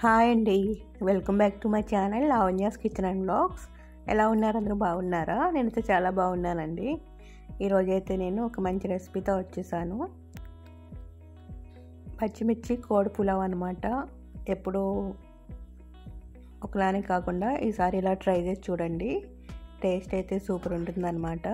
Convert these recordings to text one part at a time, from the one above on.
hi అండి welcome back to my channel Lavanya's kitchen and blogs ఎలా ఉన్నారు అందరూ బాగున్నారా నేనైతే చాలా బాగున్నానండి ఈరోజైతే నేను ఒక మంచి రెసిపీతో వచ్చేసాను పచ్చిమిర్చి కోడి పులావ్ అనమాట ఎప్పుడు ఒకలానే కాకుండా ఈసారి ఇలా ట్రై చేసి చూడండి టేస్ట్ అయితే సూపర్ ఉంటుందన్నమాట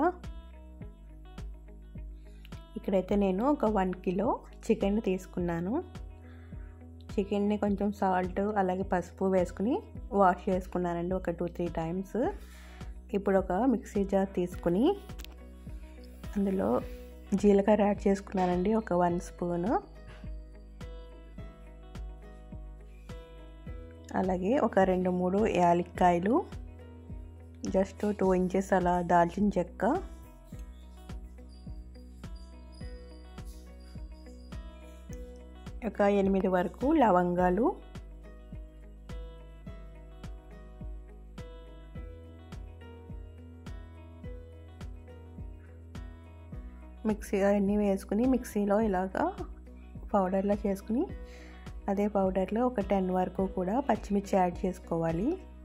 ఇక్కడైతే నేను ఒక వన్ కిలో చికెన్ తీసుకున్నాను చికెన్ని కొంచెం సాల్ట్ అలాగే పసుపు వేసుకుని వాష్ చేసుకున్నానండి ఒక టూ త్రీ టైమ్స్ ఇప్పుడు ఒక మిక్సీ జార్ తీసుకుని అందులో జీలకర్ర యాడ్ చేసుకున్నానండి ఒక వన్ స్పూన్ అలాగే ఒక రెండు మూడు యాలక్కాయలు జస్ట్ టూ ఇంచెస్ అలా దాల్చిన చెక్క ఒక ఎనిమిది వరకు లవంగాలు మిక్సీ అన్నీ వేసుకుని మిక్సీలో ఇలాగా పౌడర్లా చేసుకుని అదే పౌడర్లో ఒక టెన్ వరకు కూడా పచ్చిమిర్చి యాడ్ చేసుకోవాలి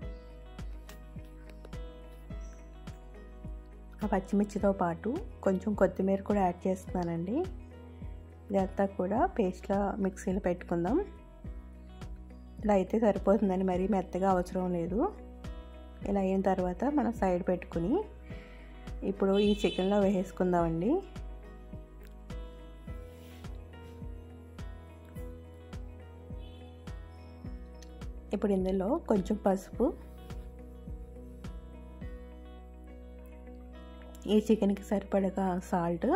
ఆ పచ్చిమిర్చితో పాటు కొంచెం కొత్తిమీర కూడా యాడ్ చేస్తున్నానండి ఇదంతా కూడా పేస్ట్లా మిక్సీలో పెట్టుకుందాం ఇలా అయితే సరిపోతుందని మరీ మెత్తగా అవసరం లేదు ఇలా అయిన తర్వాత మనం సైడ్ పెట్టుకుని ఇప్పుడు ఈ చికెన్లో వేసేసుకుందామండి ఇప్పుడు ఇందులో కొంచెం పసుపు ఈ చికెన్కి సరిపడగా సాల్ట్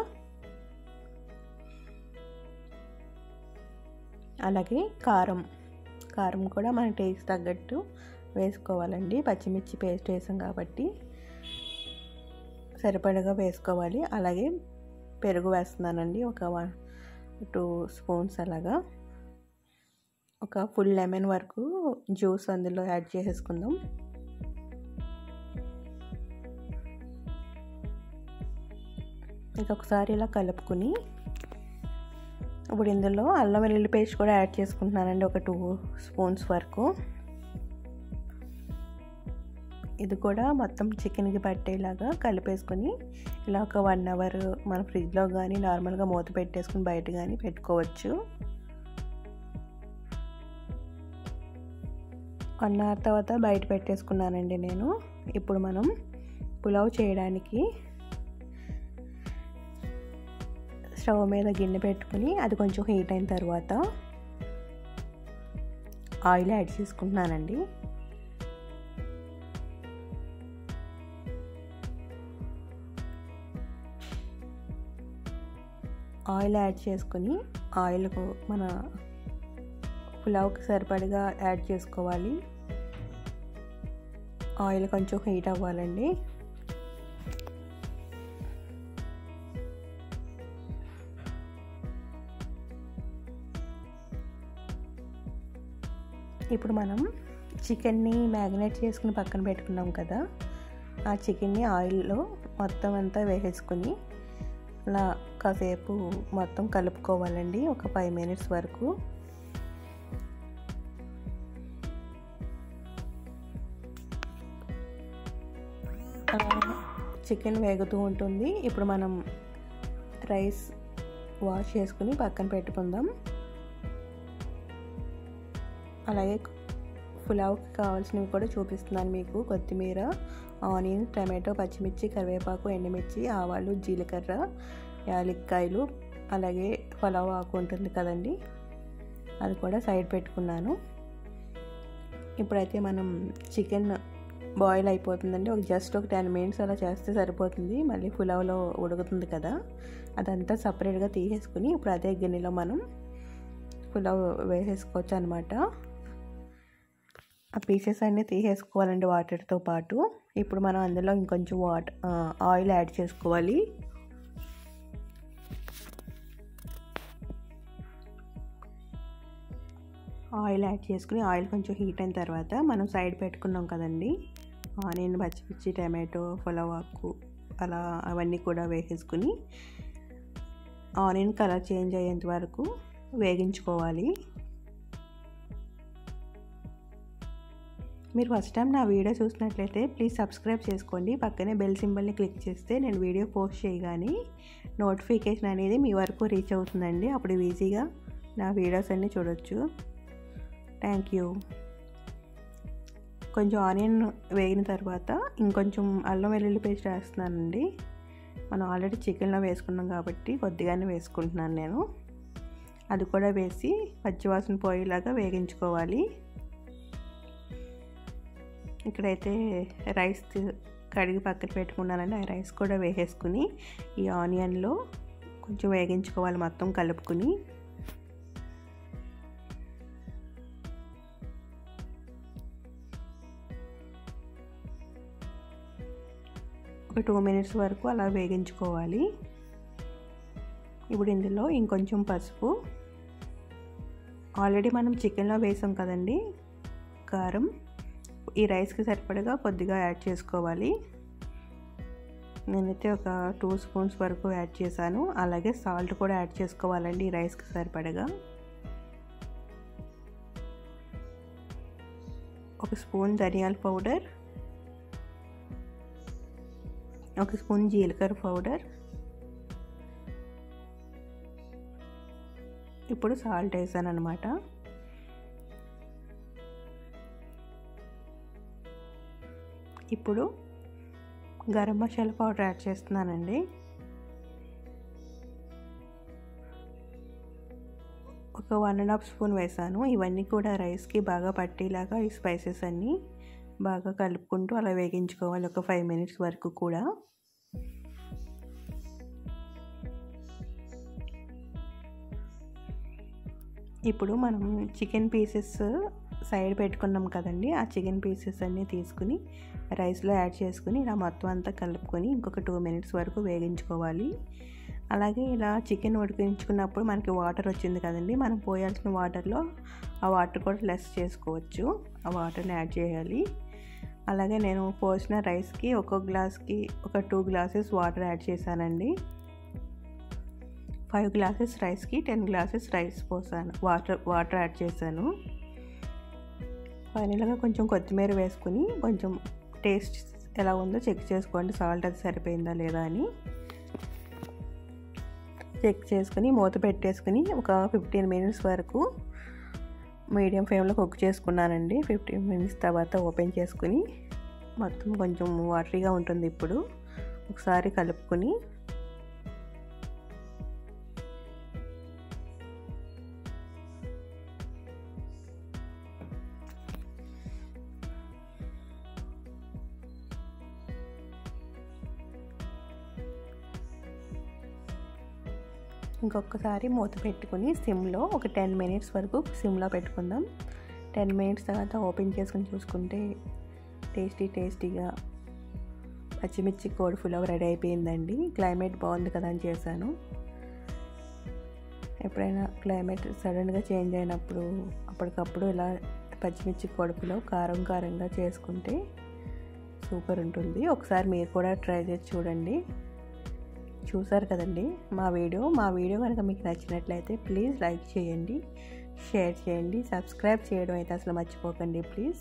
అలాగే కారం కారం కూడా మన టేస్ట్ తగ్గట్టు వేసుకోవాలండి పచ్చిమిర్చి పేస్ట్ వేసాం కాబట్టి సరిపడగా వేసుకోవాలి అలాగే పెరుగు వేస్తున్నానండి ఒక వన్ టూ స్పూన్స్ అలాగా ఒక ఫుల్ లెమన్ వరకు జ్యూస్ అందులో యాడ్ చేసేసుకుందాం ఇది ఒకసారి ఇలా కలుపుకుని ఇప్పుడు ఇందులో అల్లం వెల్లుల్లి పేస్ట్ కూడా యాడ్ చేసుకుంటున్నానండి ఒక టూ స్పూన్స్ వరకు ఇది కూడా మొత్తం చికెన్కి పట్టేలాగా కలిపేసుకొని ఇలా ఒక వన్ అవర్ మన ఫ్రిడ్జ్లో కానీ నార్మల్గా మూత పెట్టేసుకుని బయట కానీ పెట్టుకోవచ్చు వన్ అవర్ తర్వాత బయట పెట్టేసుకున్నానండి నేను ఇప్పుడు మనం పులావ్ చేయడానికి స్టవ్ మీద గిన్నె పెట్టుకుని అది కొంచెం హీట్ అయిన తర్వాత ఆయిల్ యాడ్ చేసుకుంటున్నానండి ఆయిల్ యాడ్ చేసుకొని ఆయిల్కు మన పులావ్కి సరిపడిగా యాడ్ చేసుకోవాలి ఆయిల్ కొంచెం హీట్ అవ్వాలండి ఇప్పుడు మనం చికెన్ని మ్యాగ్నేట్ చేసుకుని పక్కన పెట్టుకున్నాం కదా ఆ చికెన్ని ఆయిల్లో మొత్తం అంతా వేసేసుకుని అలా కాసేపు మొత్తం కలుపుకోవాలండి ఒక ఫైవ్ మినిట్స్ వరకు చికెన్ వేగుతూ ఉంటుంది ఇప్పుడు మనం రైస్ వాష్ చేసుకుని పక్కన పెట్టుకుందాం అలాగే పులావ్కి కావాల్సినవి కూడా చూపిస్తున్నాను మీకు కొత్తిమీర ఆనియన్ టమాటో పచ్చిమిర్చి కరివేపాకు ఎండుమిర్చి ఆవాలు జీలకర్ర యాలక్కాయలు అలాగే పులావ్ ఆకు ఉంటుంది కదండి అది కూడా సైడ్ పెట్టుకున్నాను ఇప్పుడైతే మనం చికెన్ బాయిల్ అయిపోతుందండి ఒక జస్ట్ ఒక టెన్ మినిట్స్ అలా చేస్తే సరిపోతుంది మళ్ళీ పులావ్లో ఉడుకుతుంది కదా అదంతా సపరేట్గా తీసేసుకుని ఇప్పుడు అదే గిన్నెలో మనం పులావ్ వేసేసుకోవచ్చు అనమాట ఆ పీసెస్ అన్నీ తీసేసుకోవాలండి వాటర్తో పాటు ఇప్పుడు మనం అందులో ఇంకొంచెం వాటర్ ఆయిల్ యాడ్ చేసుకోవాలి ఆయిల్ యాడ్ చేసుకుని ఆయిల్ కొంచెం హీట్ అయిన తర్వాత మనం సైడ్ పెట్టుకున్నాం కదండి ఆనియన్ పచ్చిమిర్చి టమాటో పులావాకు అలా అవన్నీ కూడా వేసేసుకుని ఆనియన్ కలర్ చేంజ్ అయ్యేంత వరకు వేగించుకోవాలి మీరు ఫస్ట్ టైం నా వీడియో చూసినట్లయితే ప్లీజ్ సబ్స్క్రైబ్ చేసుకోండి పక్కనే బెల్ సింబల్ని క్లిక్ చేస్తే నేను వీడియో పోస్ట్ చేయగానే నోటిఫికేషన్ అనేది మీ వరకు రీచ్ అవుతుందండి అప్పుడు ఈజీగా నా వీడియోస్ అన్నీ చూడొచ్చు థ్యాంక్ యూ కొంచెం ఆనియన్ వేగిన తర్వాత ఇంకొంచెం అల్లం వెల్లుల్లి పేస్ట్ వేస్తున్నానండి మనం ఆల్రెడీ చికెన్లో వేసుకున్నాం కాబట్టి కొద్దిగానే వేసుకుంటున్నాను నేను అది కూడా వేసి పచ్చివాసన పోయేలాగా వేగించుకోవాలి ఇక్కడైతే రైస్ కడిగి పక్కన పెట్టుకున్నానండి ఆ రైస్ కూడా వేసేసుకుని ఈ ఆనియన్లో కొంచెం వేగించుకోవాలి మొత్తం కలుపుకుని ఒక టూ మినిట్స్ వరకు అలా వేగించుకోవాలి ఇప్పుడు ఇందులో ఇంకొంచెం పసుపు ఆల్రెడీ మనం చికెన్లో వేసాం కదండి కారం ఈ రైస్కి సరిపడగా కొద్దిగా యాడ్ చేసుకోవాలి నేనైతే ఒక టూ స్పూన్స్ వరకు యాడ్ చేశాను అలాగే సాల్ట్ కూడా యాడ్ చేసుకోవాలండి ఈ రైస్కి సరిపడగా ఒక స్పూన్ ధనియాల పౌడర్ ఒక స్పూన్ జీలకర్ర పౌడర్ ఇప్పుడు సాల్ట్ వేసాను అనమాట ఇప్పుడు గరం మసాలా పౌడర్ యాడ్ చేస్తున్నానండి ఒక వన్ అండ్ హాఫ్ స్పూన్ వేసాను ఇవన్నీ కూడా రైస్కి బాగా పట్టేలాగా ఈ స్పైసెస్ అన్నీ బాగా కలుపుకుంటూ అలా వేగించుకోవాలి ఒక ఫైవ్ మినిట్స్ వరకు కూడా ఇప్పుడు మనం చికెన్ పీసెస్ సైడ్ పెట్టుకున్నాం కదండి ఆ చికెన్ పీసెస్ అన్నీ తీసుకుని రైస్లో యాడ్ చేసుకుని ఇలా మొత్తం అంతా కలుపుకొని ఇంకొక టూ మినిట్స్ వరకు వేగించుకోవాలి అలాగే ఇలా చికెన్ ఉడికించుకున్నప్పుడు మనకి వాటర్ వచ్చింది కదండి మనం పోయాల్సిన వాటర్లో ఆ వాటర్ కూడా లెస్ చేసుకోవచ్చు ఆ వాటర్ని యాడ్ చేయాలి అలాగే నేను పోసిన రైస్కి ఒక్కొక్క గ్లాస్కి ఒక టూ గ్లాసెస్ వాటర్ యాడ్ చేశానండి ఫైవ్ గ్లాసెస్ రైస్కి టెన్ గ్లాసెస్ రైస్ పోసాను వాటర్ వాటర్ యాడ్ చేశాను ఫైనల్గా కొంచెం కొత్తిమీర వేసుకుని కొంచెం టేస్ట్ ఎలా ఉందో చెక్ చేసుకోండి సాల్ట్ అది సరిపోయిందా లేదా అని చెక్ చేసుకుని మూత పెట్టేసుకుని ఒక ఫిఫ్టీన్ మినిట్స్ వరకు మీడియం ఫ్లేమ్లో కుక్ చేసుకున్నానండి ఫిఫ్టీన్ మినిట్స్ తర్వాత ఓపెన్ చేసుకుని మొత్తం కొంచెం వాటరీగా ఉంటుంది ఇప్పుడు ఒకసారి కలుపుకొని ఇంకొకసారి మూత పెట్టుకుని సిమ్లో ఒక టెన్ మినిట్స్ వరకు సిమ్లో పెట్టుకుందాం టెన్ మినిట్స్ తర్వాత ఓపెన్ చేసుకుని చూసుకుంటే టేస్టీ టేస్టీగా పచ్చిమిర్చి కోడి పులావ్ రెడీ అయిపోయిందండి క్లైమేట్ బాగుంది కదా అని చేశాను ఎప్పుడైనా క్లైమేట్ సడన్గా చేంజ్ అయినప్పుడు అప్పటికప్పుడు ఇలా పచ్చిమిర్చి కోడి పులావ్ కారం కారంగా చేసుకుంటే సూపర్ ఉంటుంది ఒకసారి మీరు కూడా ట్రై చేసి చూడండి చూసారు కదండి మా వీడియో మా వీడియో కనుక మీకు నచ్చినట్లయితే ప్లీజ్ లైక్ చేయండి షేర్ చేయండి సబ్స్క్రైబ్ చేయడం అయితే అసలు మర్చిపోకండి ప్లీజ్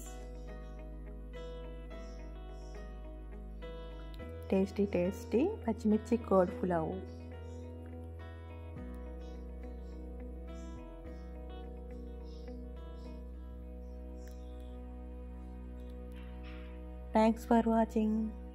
టేస్టీ టేస్టీ పచ్చిమిర్చి కోడి పులావ్ థ్యాంక్స్ ఫర్ వాచింగ్